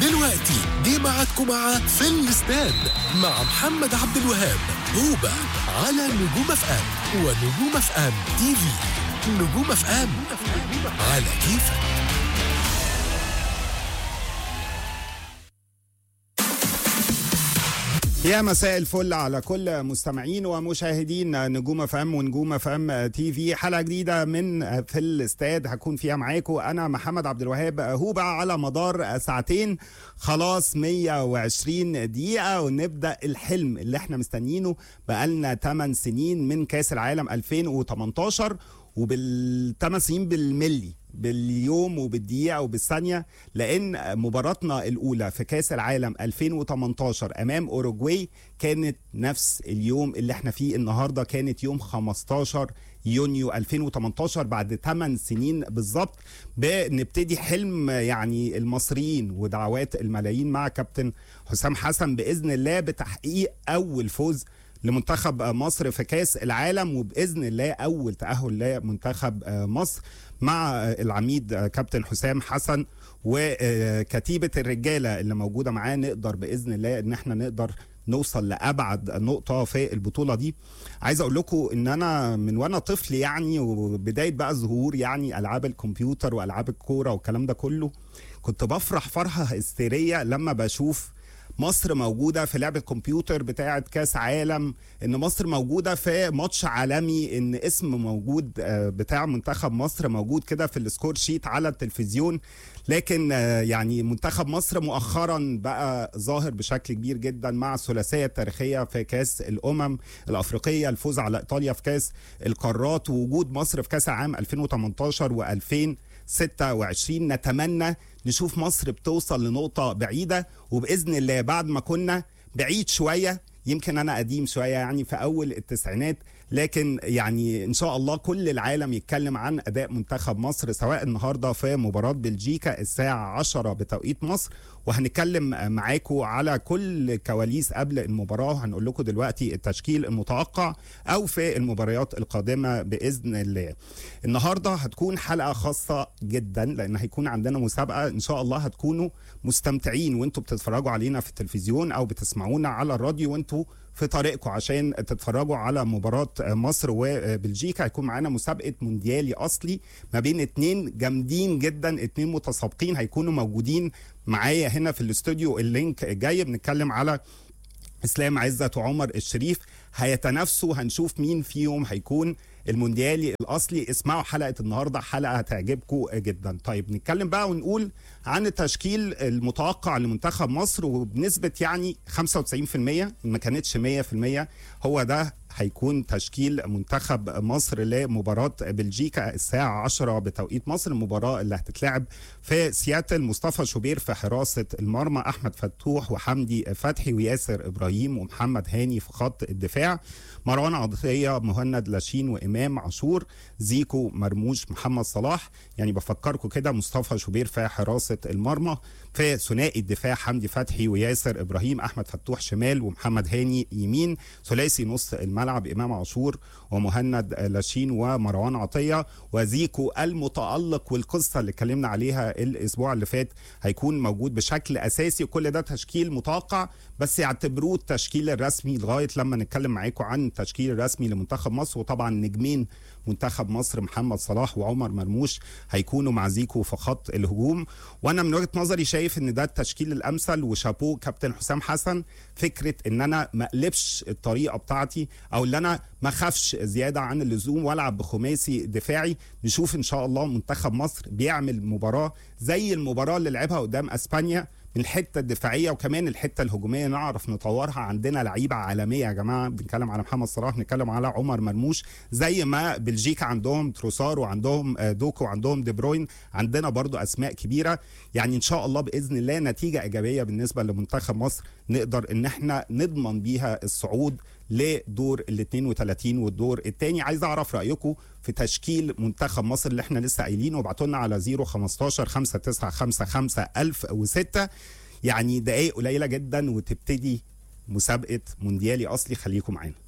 دلوقتي جه ميعادكم مع في الاستاد مع محمد عبد الوهاب هوبا على نجوم اف ام ونجوم اف ام تي في نجوم اف ام على كيفك يا مساء الفل على كل مستمعين ومشاهدين نجوم اف ام ونجوم اف ام تي في حلقه جديده من في الاستاد هكون فيها معاكم انا محمد عبد الوهاب هوبا على مدار ساعتين خلاص 120 دقيقه ونبدا الحلم اللي احنا مستنيينه بقالنا 8 سنين من كاس العالم 2018 وبالثمان سنين بالملي باليوم وبالدقيقة وبالثانية لأن مباراتنا الأولى في كأس العالم 2018 أمام أوروجواي كانت نفس اليوم اللي احنا فيه النهاردة كانت يوم 15 يونيو 2018 بعد 8 سنين بالظبط بنبتدي حلم يعني المصريين ودعوات الملايين مع كابتن حسام حسن بإذن الله بتحقيق أول فوز لمنتخب مصر في كاس العالم وباذن الله اول تاهل لمنتخب مصر مع العميد كابتن حسام حسن وكتيبه الرجاله اللي موجوده معاه نقدر باذن الله ان احنا نقدر نوصل لابعد نقطه في البطوله دي عايز اقول لكم ان انا من وانا طفل يعني وبدايه بقى ظهور يعني العاب الكمبيوتر والعاب الكوره والكلام ده كله كنت بفرح فرحه هستيريه لما بشوف مصر موجوده في لعبه كمبيوتر بتاعه كاس عالم ان مصر موجوده في ماتش عالمي ان اسم موجود بتاع منتخب مصر موجود كده في السكور شيت على التلفزيون لكن يعني منتخب مصر مؤخرا بقى ظاهر بشكل كبير جدا مع الثلاثيه التاريخيه في كاس الامم الافريقيه الفوز على ايطاليا في كاس القارات ووجود مصر في كاس العالم 2018 و2000 26 نتمنى نشوف مصر بتوصل لنقطة بعيدة وبإذن الله بعد ما كنا بعيد شوية يمكن أنا قديم شوية يعني في أول التسعينات لكن يعني ان شاء الله كل العالم يتكلم عن اداء منتخب مصر سواء النهارده في مباراه بلجيكا الساعه 10 بتوقيت مصر وهنتكلم معاكم على كل كواليس قبل المباراه وهنقول لكم دلوقتي التشكيل المتوقع او في المباريات القادمه باذن الله. النهارده هتكون حلقه خاصه جدا لان هيكون عندنا مسابقه ان شاء الله هتكونوا مستمتعين وانتم بتتفرجوا علينا في التلفزيون او بتسمعونا على الراديو وانتم في طريقكم عشان تتفرجوا على مباراة مصر وبلجيكا هيكون معانا مسابقة مونديالي أصلي ما بين اتنين جامدين جدا اتنين متسابقين هيكونوا موجودين معايا هنا في الاستوديو اللينك جاي بنتكلم على اسلام عزت وعمر الشريف هيتنافسوا هنشوف مين فيهم هيكون المونديالي الاصلي اسمعوا حلقه النهارده حلقه هتعجبكم جدا طيب نتكلم بقى ونقول عن التشكيل المتوقع لمنتخب مصر وبنسبه يعني 95% ما كانتش 100% هو ده هيكون تشكيل منتخب مصر لمباراة بلجيكا الساعة 10 بتوقيت مصر المباراة اللي هتتلعب في سياتل مصطفى شوبير في حراسة المرمى أحمد فتوح وحمدي فتحي وياسر إبراهيم ومحمد هاني في خط الدفاع مروان عطية مهند لاشين وإمام عاشور زيكو مرموش محمد صلاح يعني بفكركم كده مصطفى شوبير في حراسة المرمى في ثنائي الدفاع حمدي فتحي وياسر إبراهيم أحمد فتوح شمال ومحمد هاني يمين ثلاثي نص الملعب إمام عاشور ومهند لاشين ومروان عطية وزيكو المتألق والقصة اللي اتكلمنا عليها الأسبوع اللي فات هيكون موجود بشكل أساسي وكل ده تشكيل متوقع بس يعتبروه التشكيل الرسمي لغاية لما نتكلم معاكم عن التشكيل الرسمي لمنتخب مصر وطبعا نجمين منتخب مصر محمد صلاح وعمر مرموش هيكونوا مع زيكو في خط الهجوم وانا من وجهه نظري شايف ان ده التشكيل الامثل وشابوه كابتن حسام حسن فكره ان انا ما اقلبش الطريقه بتاعتي او ان انا ما اخافش زياده عن اللزوم والعب بخماسي دفاعي نشوف ان شاء الله منتخب مصر بيعمل مباراه زي المباراه اللي لعبها قدام اسبانيا من الحته الدفاعيه وكمان الحته الهجوميه نعرف نطورها عندنا لعيبه عالميه يا جماعه بنتكلم على محمد صلاح بنتكلم على عمر مرموش زي ما بلجيكا عندهم تروسار وعندهم دوكو وعندهم دي بروين عندنا برضو اسماء كبيره يعني ان شاء الله باذن الله نتيجه ايجابيه بالنسبه لمنتخب مصر نقدر ان احنا نضمن بيها الصعود لدور ال 32 والدور الثاني عايز اعرف رايكم في تشكيل منتخب مصر اللي احنا لسه قايلينه وابعتوا لنا على 015 5955 1006 يعني دقائق قليله جدا وتبتدي مسابقه مونديالي اصلي خليكم معانا